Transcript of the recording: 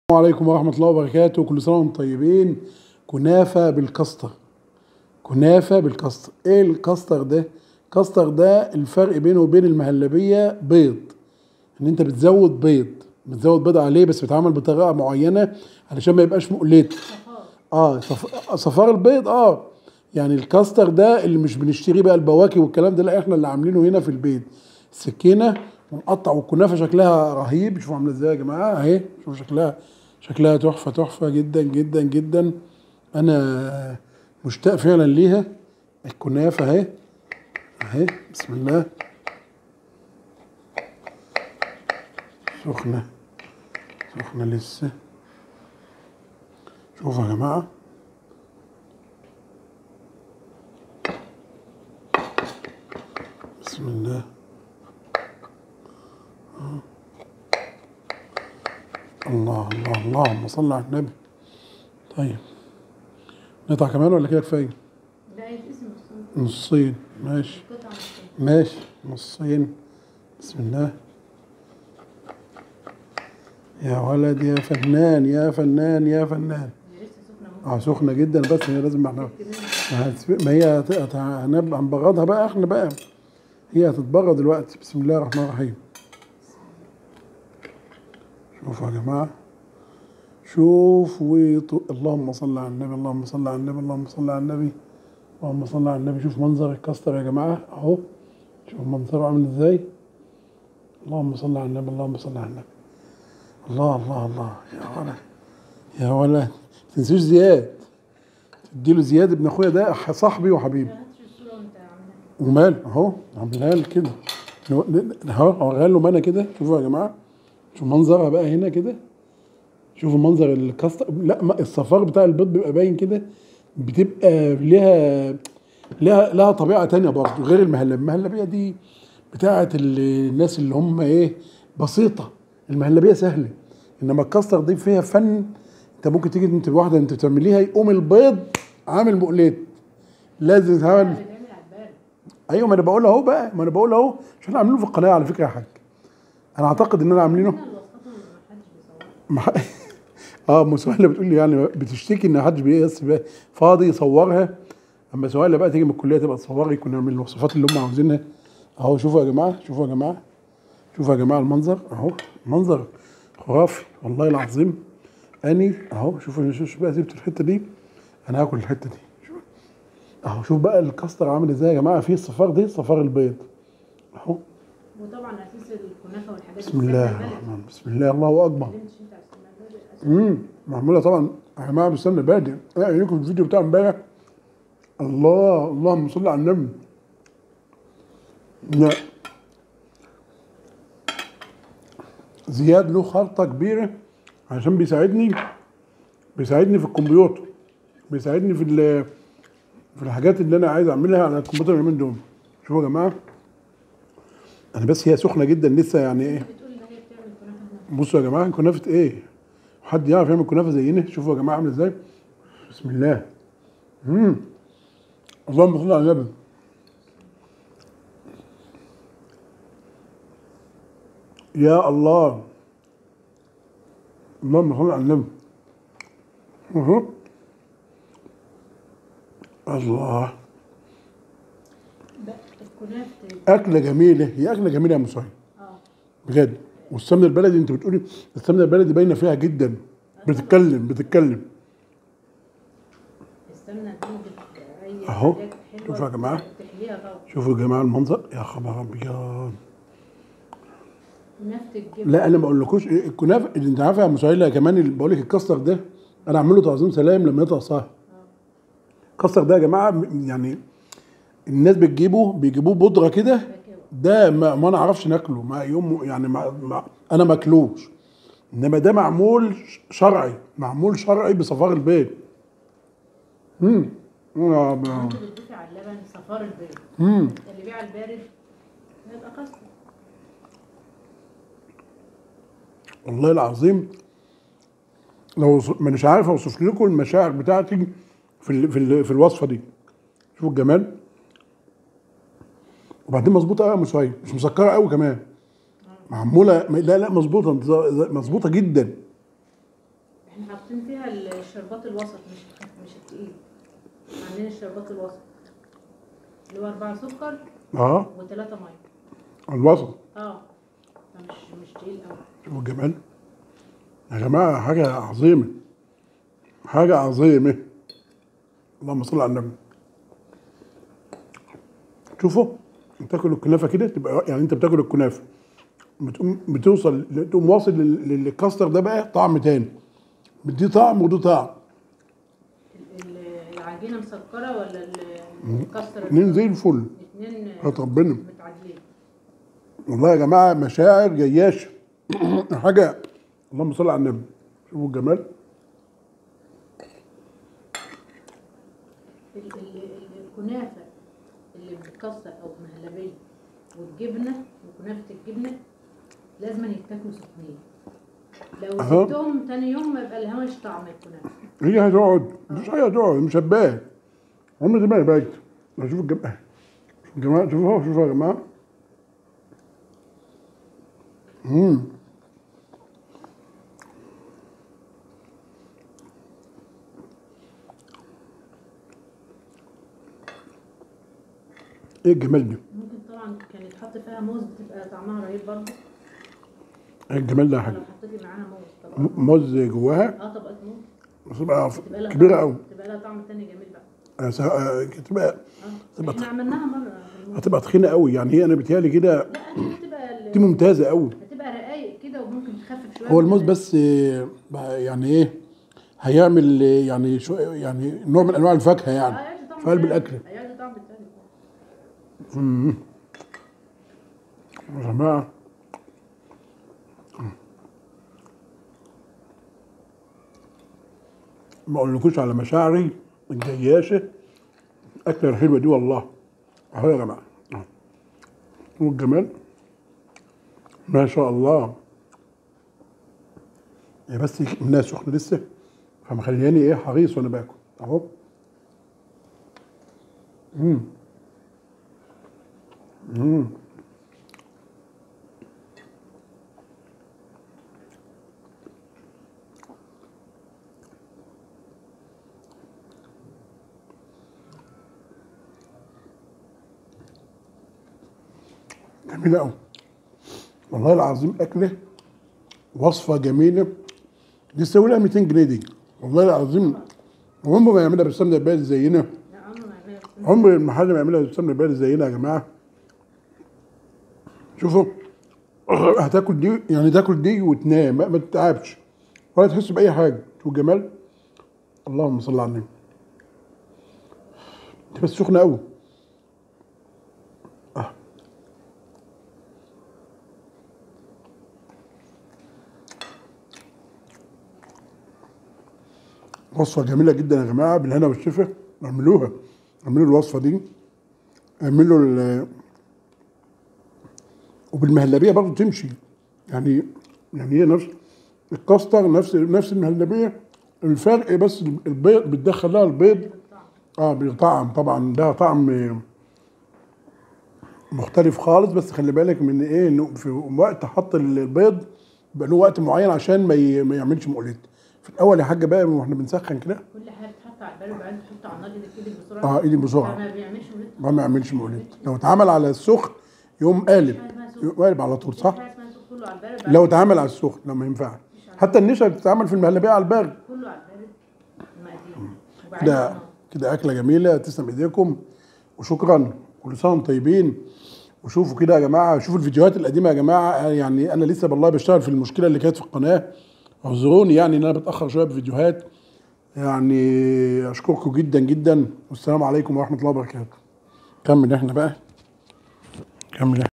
السلام عليكم ورحمة الله وبركاته كل سنة وانتم طيبين كنافة بالكاستر كنافة بالكاستر ايه الكاستر ده كاستر ده الفرق بينه وبين المهلبية بيض ان انت بتزود بيض بتزود بيض عليه بس بيتعمل بطريقة معينة علشان ما يبقاش مقلت اه صف... صفار البيض اه يعني الكاستر ده اللي مش بنشتريه بقى البواكي والكلام ده لا احنا اللي عاملينه هنا في البيت السكينه ونقطع والكنافه شكلها رهيب شوفوا عامله ازاي يا جماعه اهي شوفوا شكلها شكلها تحفه تحفه جدا جدا جدا انا مشتاق فعلا ليها الكنافه اهي اهي بسم الله سخنه سخنه لسه شوفوا يا جماعه بسم الله آه. الله الله اللهم صل على النبي طيب نقطع كمان ولا كده كفايه لا يتقسم نصين نصين ماشي قطعة نصين ماشي نصين بسم الله يا ولد يا فنان يا فنان يا فنان هي لسه سخنة ممكن اه سخنه جدا بس هي لازم احنا كده ما هتسب- ما هي هت- هت- هنبقى هنبغضها بقى احنا بقى هي هتتبغض دلوقتي بسم الله الرحمن الرحيم شوفوا يا جماعة شوفوا ويطو... اللهم صل على النبي اللهم صل على النبي اللهم صل على النبي اللهم صل على النبي شوف منظر الكاستر يا جماعة اهو شوف منظره عامل ازاي اللهم صل على النبي اللهم صل على النبي الله الله الله يا ولد يا ولد تنسوش زياد تديله زياد ابن اخويا ده صاحبي وحبيبي ما هاتش الصورة وانت عاملها ومال اهو عاملها لي كده نو- ن- اهو اوريها له انا كده شوفوا يا جماعه شوف منظرها بقى هنا كده شوفوا منظر الكاستر لا ما الصفار بتاع البيض بيبقى باين كده بتبقى ليها لها لها طبيعه تانية برضه غير المهلبيه المهلبيه دي بتاعه ال- الناس اللي هم ايه بسيطه المهلبيه سهله انما الكاستر دي فيها فن انت ممكن تيجي انت واحده انت بتعمليها يقوم البيض عامل مقلات لازم تتعمل بيتعمل على البارد ايوه ما انا بقول اهو بقى ما انا بقول اهو مش احنا عاملينه في القناه على فكره يا حاج انا اعتقد ان انا عاملينه هنا الوصفات اللي ما حدش بيصورها مع... اه ام سهيله بتقول لي يعني بتشتكي ان محدش بس بقى فاضي يصورها اما سهيله بقى تيجي من الكليه تبقى تصوري كنا نعمل الوصفات اللي هم عاوزينها اهو شوفوا يا جماعه شوفوا يا جماعه شوفوا يا جماعه المنظر اهو منظر خرافي والله العظيم اني اهو شوفوا شوف شوف بقى سبت الحته دي انا هاكل الحته دي شوف اهو شوف بقى الكاستر عامل ازاي يا جماعه فيه الصفار دي صفار البيض اهو وطبعا اساس الكنافة والحاجات بسم الله الرحمن بسم الله الله اكبر اتكلمتش انت على السمنة البلدي امم معموله طبعا يا جماعه بالسمنه بادئ ايه رايكم في الفيديو بتاع امبارح الله اللهم صل على النبي لا زياد له خلطه كبيره عشان بيساعدني بيساعدني في الكمبيوتر بيساعدني في ال- في الحاجات اللي انا عايز اعملها على الكمبيوتر اليومين دول شوفوا يا جماعه انا بس هي سخنه جدا لسه يعني ايه بتقول ده هي بتعمل كنافة هنا بصوا يا جماعه كنافه ايه؟ حد يعرف يعمل كنافه زينا؟ شوفوا يا جماعه عامله ازاي؟ بسم الله. امم اللهم صل على النبي. يا الله. اللهم صل على النبي. أهو. الله ده الكنافة اكله جميله هي اكله جميله يا مصايب اه بجد والسمنه البلدي انت بتقولي السمنه البلدي باينه فيها جدا بتتكلم بتتكلم السمنة دي بت- هي أهو. حاجات حلوة شوفوا يا جماعة. بتحليها طبعا شوفوا يا جماعه المنظر يا خبر ابيض كنافة الجبن لا انا ما اقولكوش إيه، الكنافه اللي انت عارفه يا مسهيله كمان اللي بقول لك الكاستر ده انا اعمل له تعظيم سلام لما يطلع صاحي الكاستر ده يا جماعه م- يعني الناس بتجيبه بيجيبوه بودره كده بكاوي. ده ما, ما نعرفش ناكله ما يوم يعني ما ما انا ماكلوش انما ده معمول ش- شرعي معمول شرعي بصفار البيض امم انت بتضيفي على اللبن صفار البيض امم اللي بيع البارد هيبقى كاستر والله العظيم لو وص- مانيش عارف اوصف لكم المشاعر بتاعتي في ال في ال في الوصفه دي شوفوا الجمال وبعدين مظبوطه قوي يا مسيب مش مسكره قوي كمان معموله لا لا مظبوطه مظبوطه جدا احنا حاطين فيها الشربات الوسط مش الخف- مش التقيل عاملين الشربات الوسط اللي هو أربعة سكر اه وثلاثة مية الوسط اه فمش مش تقيل قوي شوفوا الجمال يا جماعة حاجة عظيمة حاجة عظيمة اللهم صل على النبي شوفوا تاكل الكنافة كده تبقى يعني انت بتاكل الكنافة بتقوم بتوصل تقوم واصل لل- للكاستر ده بقى طعم تاني دي طعم ودي طعم ال- ال- العجينة مسكرة ولا ال- الكاستر اتنين زي الفل اتنين هات ربنا متعادلين والله يا جماعة مشاعر جياشة حاجة اللهم صل على النبي شوفوا الجمال ال- ال- ال- الكنافة اللي بتكسر أو مهلبية والجبنة وكنافة الجبنة لازم يتاكلوا سخنين لو أها. سبتهم تاني يوم ما يبقى لهاش طعم الكنافة هي هتقعد مش هي هتقعد مشبهة عمري ما بقت شوفوا الجمال شوفوا الجماعة شوفوا شوفوا يا جماعة امم ايه الجمال ده؟ ممكن طبعا كان يتحط فيها موز بتبقى طعمها رهيب برضه ايه الجمال ده يا حاج؟ لو حطيتي معاها موز طبعا م- موز جواها اه طبقة موز تبقى بتبقى لها كبيرة طعم- قوي بتبقى لها طعم تاني جميل بقى تبقى اه تبقى احنا عملناها مرة في الموز. هتبقى تخينة قوي يعني هي انا بتهيألي كده لا دي بتبقى ال- دي ممتازة قوي هتبقى رقايق كده وممكن تخفف شوية هو من الموز ال- بس آه، بقى يعني ايه هيعمل آه، يعني شو يعني نوع من انواع الفاكهه اه يعني هيعطي طعم في قلب تاني. الاكل هيعطي طعم تاني مم. يا جماعه ما اقولكوش على مشاعري الجياشه الاكله الحلوه دي والله اهو يا جماعه أهو. والجمال ما شاء الله هي بس منها سخنه لسه فمخلياني ايه حريص وانا باكل اهو امم امم جميلة أوي والله العظيم أكلة وصفة جميلة دي تساوي لها 200 جنيه دي والله العظيم عمره ما يعملها بالسمنة البلدي زينا لا عمره ما يعملها بس عمر المحل ما يعملها بالسمنة البلدي زينا يا جماعة شوفوا هتاكل دي يعني تاكل دي وتنام ما ما تتعبش ولا تحس بأي حاجة شوف الجمال اللهم صل على النبي دي بس سخنة أوي آه. وصفة جميلة جدا يا جماعة بالهنا والشفا اعملوها اعملوا الوصفة دي اعملوا ال وبالمهلبية برضه تمشي يعني يعني هي نفس الكاستر نفس نفس المهلبية الفرق بس البيض بتدخل لها البيض اه بطعم طبعا ده طعم مختلف خالص بس خلي بالك من ايه انه في وقت حط البيض بقى له وقت معين عشان ما ي- ما يعملش مقلت في الاول يا حاجه بقى واحنا بنسخن كده كل حاجه بتتحط على البال وبعدين تحط على النار كده كده بسرعه اه ايدي بسرعه فما بيعملش ولد ما ما يعملش مقلت لو اتعمل على السخن يقوم قالب يقوم قالب على طول صح حاجه اسمها سوق كله على البارد بعد لو اتعمل على السخن لا ما ينفعش حتى النشا بتتعمل في المهلبيه على البارد كله على البارد المقادير وبعدين كده على النار. كده اكله جميله تسلم ايديكم وشكرا كل سنه وانتم طيبين وشوفوا كده يا جماعه شوفوا الفيديوهات القديمه يا جماعه يعني انا لسه والله بشتغل في المشكله اللي كانت في القناه اعذروني يعني ان انا بتاخر شويه بفيديوهات يعني اشكركم جدا جدا والسلام عليكم ورحمه الله وبركاته كمل احنا بقى كمل احنا